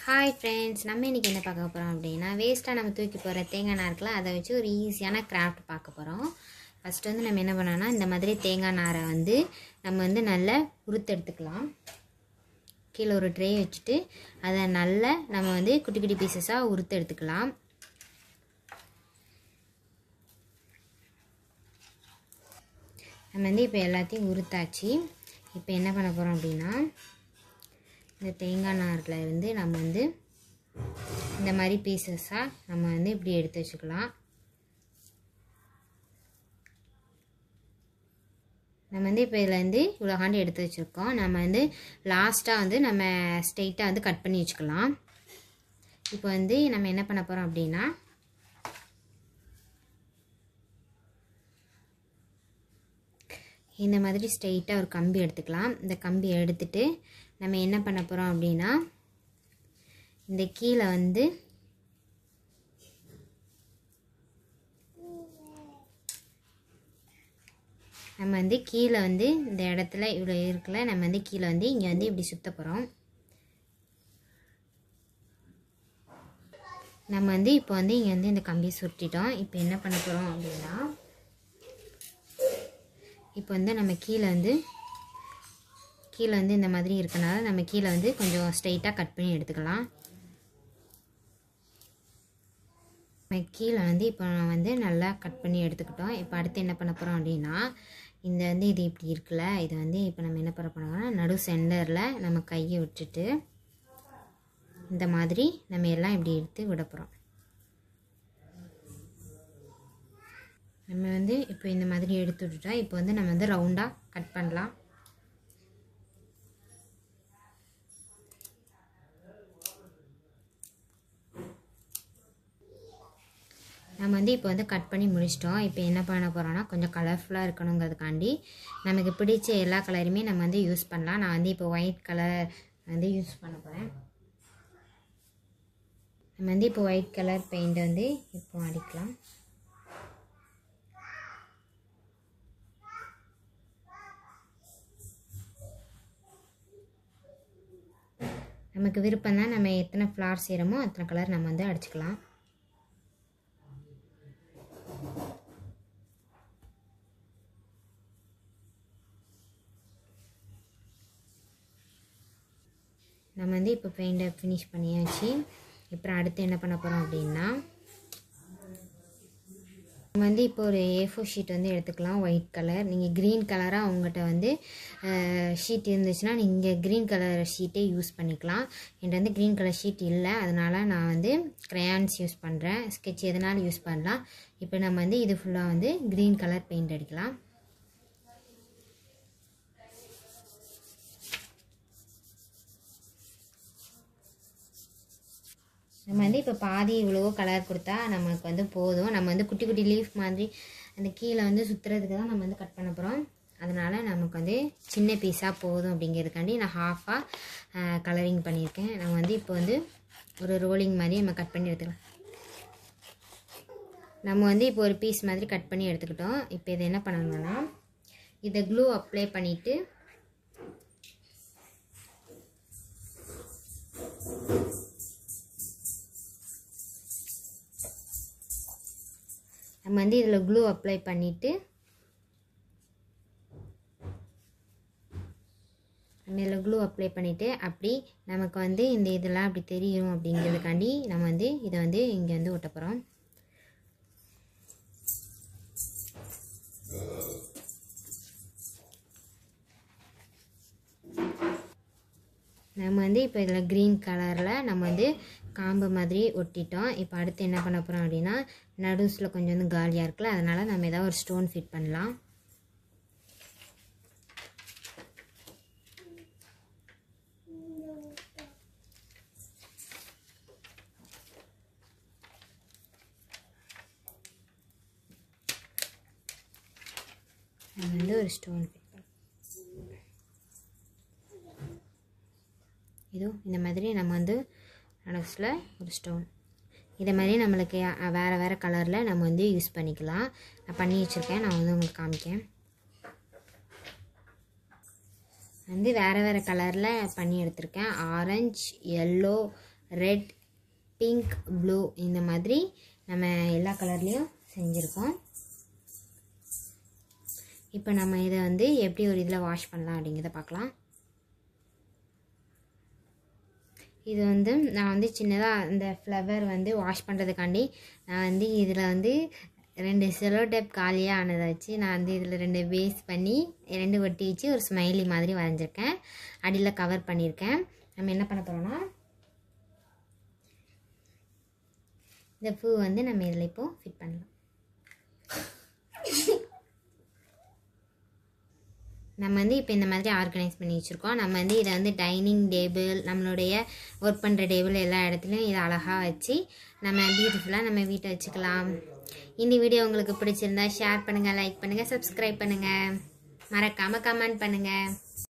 hi friends நம்ம இன்றைக்கி என்ன பார்க்க போகிறோம் அப்படின்னா வேஸ்ட்டாக நம்ம தூக்கி போகிற தேங்காய் நார் இருக்குல்ல அதை வச்சு ஒரு ஈஸியான கிராஃப்ட் பார்க்க போகிறோம் ஃபஸ்ட்டு வந்து நம்ம என்ன பண்ணோம்னா இந்த மாதிரி தேங்காய் நாரை வந்து நம்ம வந்து நல்லா உருத்து எடுத்துக்கலாம் கீழே ஒரு ட்ரே வச்சுட்டு அதை நல்லா நம்ம வந்து குட்டி குட்டி பீசஸாக உருத்து எடுத்துக்கலாம் நம்ம வந்து இப்போ எல்லாத்தையும் உருத்தாச்சு இப்போ என்ன பண்ண போகிறோம் அப்படின்னா இந்த தேங்காய் நாரில் இருந்து நம்ம வந்து இந்த மாதிரி பீசஸாக நம்ம வந்து இப்படி எடுத்து வச்சுக்கலாம் நம்ம வந்து இப்போ இதுலேருந்து இவ்வளோ ஹாண்டு எடுத்து வச்சுருக்கோம் நம்ம வந்து லாஸ்ட்டாக வந்து நம்ம ஸ்ட்ரெயிட்டாக வந்து கட் பண்ணி வச்சுக்கலாம் இப்போ வந்து நம்ம என்ன பண்ண போகிறோம் அப்படின்னா இந்த மாதிரி ஸ்ட்ரெயிட்டாக ஒரு கம்பி எடுத்துக்கலாம் இந்த கம்பி எடுத்துட்டு நம்ம என்ன பண்ண போகிறோம் அப்படின்னா இந்த கீழே வந்து நம்ம வந்து கீழே வந்து இந்த இடத்துல இவ்வளோ இருக்குல்ல நம்ம வந்து கீழே வந்து இங்கே வந்து இப்படி சுத்த போகிறோம் நம்ம வந்து இப்போ வந்து இங்கே வந்து இந்த கம்பியை சுருட்டிட்டோம் இப்போ என்ன பண்ண போகிறோம் அப்படின்னா இப்போ வந்து நம்ம கீழே வந்து கீழே வந்து இந்த மாதிரி இருக்கனால நம்ம கீழே வந்து கொஞ்சம் ஸ்ட்ரைட்டாக கட் பண்ணி எடுத்துக்கலாம் நம்ம கீழே வந்து இப்போ நான் வந்து நல்லா கட் பண்ணி எடுத்துக்கிட்டோம் இப்போ அடுத்து என்ன பண்ண போகிறோம் அப்படின்னா இந்த வந்து இது இப்படி இருக்குல்ல இது வந்து இப்போ நம்ம என்ன பண்ண போகிறோம்னா நடு சென்டரில் நம்ம கையை விட்டுட்டு இந்த மாதிரி நம்ம எல்லாம் இப்படி எடுத்து விட போகிறோம் நம்ம வந்து இப்போ இந்த மாதிரி எடுத்து விட்டுட்டோம் இப்போ வந்து நம்ம வந்து ரவுண்டாக கட் பண்ணலாம் நம்ம வந்து இப்போ வந்து கட் பண்ணி முடிச்சிட்டோம் இப்போ என்ன பண்ண போகிறோம்னா கொஞ்சம் கலர்ஃபுல்லாக இருக்கணுங்கிறதுக்காண்டி நமக்கு பிடிச்ச எல்லா கலருமே நம்ம வந்து யூஸ் பண்ணலாம் நான் வந்து இப்போ ஒயிட் கலர் வந்து யூஸ் பண்ண போகிறேன் நம்ம வந்து இப்போ ஒயிட் கலர் பெயிண்ட் வந்து இப்போ அடிக்கலாம் நமக்கு விருப்பம் தான் நம்ம எத்தனை ஃப்ளார் செய்கிறோமோ அத்தனை கலர் நம்ம வந்து அடிச்சுக்கலாம் நம்ம வந்து இப்போ பெயிண்டை ஃபினிஷ் பண்ணியாச்சு இப்போ அடுத்து என்ன பண்ண போகிறோம் அப்படின்னா நம்ம வந்து இப்போ ஒரு ஏ ஃபோர் ஷீட் வந்து எடுத்துக்கலாம் ஒயிட் கலர் நீங்கள் க்ரீன் கலராக உங்கள்கிட்ட வந்து ஷீட் இருந்துச்சுன்னா நீங்கள் க்ரீன் கலர் ஷீட்டே யூஸ் பண்ணிக்கலாம் என்கிட்ட வந்து க்ரீன் கலர் ஷீட் இல்லை அதனால் நான் வந்து க்ரையான்ஸ் யூஸ் பண்ணுறேன் ஸ்கெட்ச் எதனாலும் யூஸ் பண்ணலாம் இப்போ நம்ம வந்து இது ஃபுல்லாக வந்து க்ரீன் கலர் பெயிண்ட் அடிக்கலாம் நம்ம வந்து இப்போ பாதி இவ்வளோ கலர் கொடுத்தா நமக்கு வந்து போதும் நம்ம வந்து குட்டி குட்டி லீஃப் மாதிரி அந்த கீழே வந்து சுற்றுறதுக்கு தான் நம்ம வந்து கட் பண்ண போகிறோம் அதனால் நமக்கு வந்து சின்ன பீஸாக போதும் அப்படிங்கிறதுக்காண்டி நான் ஹாஃபாக கலரிங் பண்ணியிருக்கேன் நம்ம வந்து இப்போ வந்து ஒரு ரோலிங் மாதிரி நம்ம கட் பண்ணி எடுத்துக்கலாம் நம்ம வந்து இப்போ ஒரு பீஸ் மாதிரி கட் பண்ணி எடுத்துக்கிட்டோம் இப்போ இதை என்ன பண்ணணும்னா இதை க்ளூ அப்ளை பண்ணிவிட்டு நம்ம வந்து இதில் க்ளூ அப்ளை பண்ணிவிட்டு நம்ம இதில் க்ளூ அப்ளை பண்ணிவிட்டு அப்படி நமக்கு வந்து இந்த இதெல்லாம் அப்படி தெரியும் அப்படிங்கிறதுக்காண்டி நம்ம வந்து இதை வந்து இங்கே வந்து ஒட்ட போகிறோம் நம்ம வந்து இப்போ இதில் க்ரீன் கலரில் நம்ம வந்து காம்பு மாதிரி ஒட்டிட்டோம் இப்போ அடுத்து என்ன பண்ண போகிறோம் அப்படின்னா நடுஸில் கொஞ்சம் வந்து காலியாக இருக்குல்ல அதனால் நம்ம ஏதாவது ஒரு ஸ்டோன் ஃபிட் பண்ணலாம் நம்ம வந்து ஒரு ஸ்டோன் ஃபிட் பண்ணலாம் இதோ இந்த மாதிரி நம்ம வந்து நடுஸில் ஒரு ஸ்டோன் இதை மாதிரி நம்மளுக்கு வேறு வேறு கலரில் நம்ம வந்து யூஸ் பண்ணிக்கலாம் நான் பண்ணி வச்சுருக்கேன் நான் வந்து உங்களுக்கு காமிக்கேன் வந்து வேறு வேறு கலரில் பண்ணி எடுத்திருக்கேன் orange yellow red pink blue இந்த மாதிரி நம்ம எல்லா கலர்லேயும் செஞ்சுருக்கோம் இப்போ நம்ம இதை வந்து எப்படி ஒரு இதில் வாஷ் பண்ணலாம் அப்படிங்கிறத பார்க்கலாம் இது வந்து நான் வந்து சின்னதாக இந்த ஃப்ளவர் வந்து வாஷ் பண்ணுறதுக்காண்டி நான் வந்து இதில் வந்து ரெண்டு செலோ டேப் காலியாக ஆனதை வச்சு நான் வந்து இதில் ரெண்டு பேஸ் பண்ணி ரெண்டு ஒட்டி வச்சு ஒரு ஸ்மைலி மாதிரி வரைஞ்சிருக்கேன் அடியில் கவர் பண்ணியிருக்கேன் நம்ம என்ன பண்ண போகிறோம்னா இந்த பூ வந்து நம்ம இதில் இப்போது ஃபிட் பண்ணலாம் நம்ம வந்து இப்போ இந்த மாதிரி ஆர்கனைஸ் பண்ணி வச்சுருக்கோம் நம்ம வந்து இதை வந்து டைனிங் டேபிள் நம்மளுடைய ஒர்க் பண்ணுற டேபிள் எல்லா இடத்துலையும் இதை அழகாக வச்சு நம்ம பியூட்டிஃபுல்லாக நம்ம வீட்டை வச்சுக்கலாம் இந்த வீடியோ உங்களுக்கு பிடிச்சிருந்தா ஷேர் பண்ணுங்கள் லைக் பண்ணுங்கள் சப்ஸ்கிரைப் பண்ணுங்கள் மறக்காமல் கமெண்ட் பண்ணுங்கள்